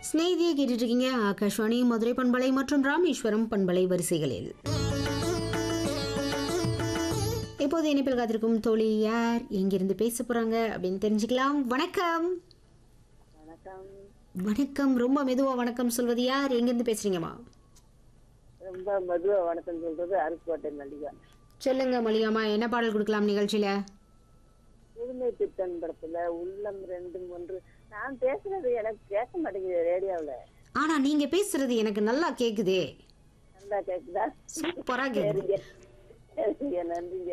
ஸ்நேகிதியை கேட்டுட்டு இருக்கீங்க ஆகாஷ்வாணி மதுரை பண்பலை மற்றும் ராமேஸ்வரம் பண்பலை வரிசைகளில் இப்போது இணைப்பில் காத்திருக்கும் தோழி யார் எங்கிருந்து பேச போறாங்க அப்படின்னு தெரிஞ்சுக்கலாம் வணக்கம் வணக்கம் வணக்கம் ரொம்ப மெதுவா வணக்கம் சொல்வது யார் எங்கிருந்து பேசுறீங்கம்மா ரொம்ப மதுவா வணக்கம் சொல்றது அருப்புக்கோட்டை மல்லிகா சொல்லுங்க மலியாமா என்ன பாடல் கொடுக்கலாம் நிகழ்ச்சியில புதுமை பித்தன் படத்துல உள்ளம் ரெண்டும் ஒன்று நான் பேசுறது எனக்கு கேட்க மாட்டேங்குது ரேடியோவுல ஆனா நீங்க பேசுறது எனக்கு நல்லா கேக்குதே நல்லா கேக்குதா சூப்பரா கேக்குது சரிங்க சரிங்க நன்றிங்க